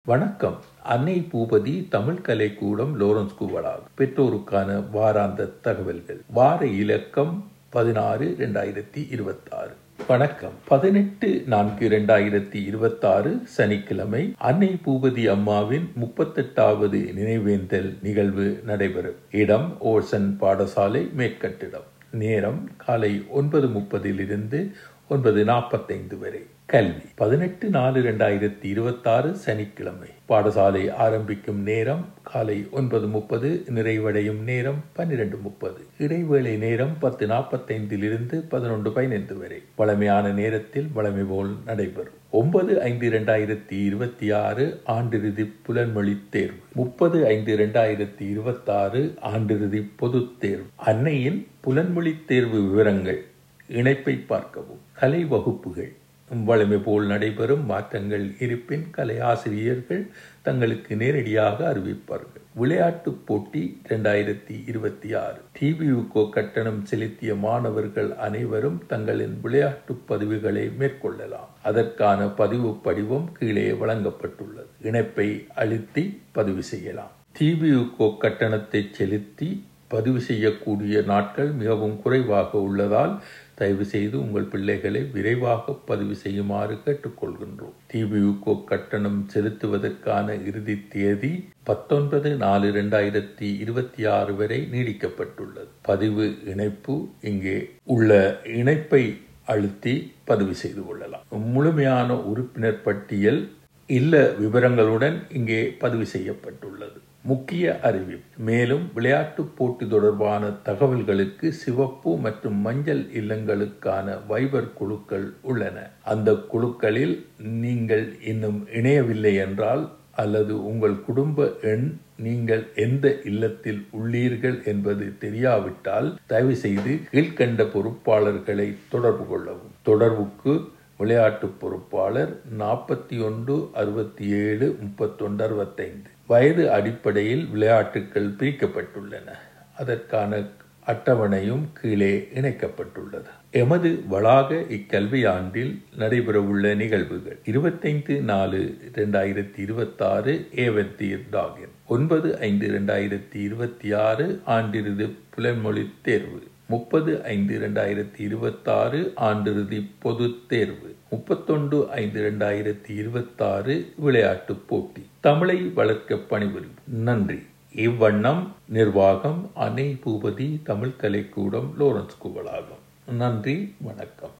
வணக்கம் அன்னை பூபதி தமிழ் கலைக்கூடம் லோரன்ஸ் கூவலாக் பெற்றோருக்கான வாராந்த தகவல்கள் வார இலக்கம் பதினாறு இரண்டாயிரத்தி இருபத்தாறு வணக்கம் பதினெட்டு நான்கு இரண்டாயிரத்தி இருபத்தாறு சனிக்கிழமை அன்னை பூபதி அம்மாவின் முப்பத்தெட்டாவது நினைவேந்தல் நிகழ்வு நடைபெறும் இடம் ஓசன் பாடசாலை மேற்கட்டிடம் நேரம் காலை ஒன்பது முப்பதிலிருந்து ஒன்பது நாற்பத்தைந்து வரை கல்வி பதினெட்டு நாலு இரண்டாயிரத்தி இருபத்தாறு சனிக்கிழமை பாடசாலை ஆரம்பிக்கும் நேரம் காலை ஒன்பது முப்பது நிறைவடையும் நேரம் பன்னிரண்டு முப்பது இடைவேளை நேரம் பத்து நாற்பத்தைந்திலிருந்து பதினொன்று பதினைந்து வரை வளமையான நேரத்தில் வளமை போல் நடைபெறும் ஒன்பது ஐந்து இரண்டாயிரத்தி இருபத்தி ஆறு ஆண்டிறுதி புலன்மொழி தேர்வு முப்பது ஐந்து இரண்டாயிரத்தி இருபத்தாறு ஆண்டிறுதி பொதுத் தேர்வு அன்னையின் புலன்மொழி தேர்வு விவரங்கள் இணைப்பை பார்க்கவும் கலை வகுப்புகள் வலிமை போல் நடைபெறும் மாற்றங்கள் இருப்பின் கலை ஆசிரியர்கள் தங்களுக்கு நேரடியாக அறிவிப்பார்கள் விளையாட்டுப் போட்டி இரண்டாயிரத்தி இருபத்தி ஆறு டிவியுகோ கட்டணம் செலுத்திய மாணவர்கள் அனைவரும் தங்களின் விளையாட்டு பதிவுகளை மேற்கொள்ளலாம் அதற்கான பதிவு படிவம் கீழே வழங்கப்பட்டுள்ளது இணைப்பை அழுத்தி பதிவு செய்யலாம் டிவியுகோ கட்டணத்தை செலுத்தி பதிவு செய்யக்கூடிய நாட்கள் மிகவும் குறைவாக உள்ளதால் தயவு செய்து உங்கள் பிள்ளைகளை விரைவாக பதிவு செய்யுமாறு கேட்டுக்கொள்கின்றோம் டிவியுகோ கட்டணம் செலுத்துவதற்கான இறுதி தேதி பத்தொன்பது நாலு இரண்டாயிரத்தி இருபத்தி ஆறு வரை நீடிக்கப்பட்டுள்ளது பதிவு இணைப்பு இங்கே உள்ள இணைப்பை அழுத்தி பதிவு செய்து கொள்ளலாம் முழுமையான உறுப்பினர் பட்டியல் இல்ல விவரங்களுடன் இங்கே பதிவு செய்யப்பட்டுள்ளது முக்கிய அறிவிப்பு மேலும் விளையாட்டு போட்டி தொடர்பான தகவல்களுக்கு சிவப்பு மற்றும் மஞ்சள் இல்லங்களுக்கான வைபர் குழுக்கள் உள்ளன அந்த குழுக்களில் நீங்கள் இன்னும் இணையவில்லை என்றால் அல்லது உங்கள் குடும்ப எண் நீங்கள் எந்த இல்லத்தில் உள்ளீர்கள் என்பது தெரியாவிட்டால் தயவு செய்து கீழ்கண்ட பொறுப்பாளர்களை தொடர்பு கொள்ளவும் தொடர்புக்கு விளையாட்டு பொறுப்பாளர் நாற்பத்தி ஒன்று அறுபத்தி ஏழு முப்பத்தொன்று அறுபத்தைந்து வயது அடிப்படையில் விளையாட்டுகள் பிரிக்கப்பட்டுள்ளன அதற்கான அட்டவணையும் கீழே இணைக்கப்பட்டுள்ளது எமது வளாக இக்கல்வி ஆண்டில் நடைபெறவுள்ள நிகழ்வுகள் இருபத்தைந்து நாலு இரண்டாயிரத்தி இருபத்தி ஆறு ஏவத்தீர் டாகின் ஒன்பது ஐந்து இரண்டாயிரத்தி இருபத்தி ஆறு ஆண்டிருது புலன்மொழி தேர்வு முப்பது ஐந்து இரண்டாயிரத்தி இருபத்தாறு ஆண்டிறுதி பொது தேர்வு முப்பத்தொன்று ஐந்து இரண்டாயிரத்தி இருபத்தாறு விளையாட்டுப் போட்டி தமிழை வளர்க்க பணிபுரியும் நன்றி இவ்வண்ணம் நிர்வாகம் அன்னை பூபதி தமிழ் கலைக்கூடம் லோரன்ஸ் குவலாகும் நன்றி வணக்கம்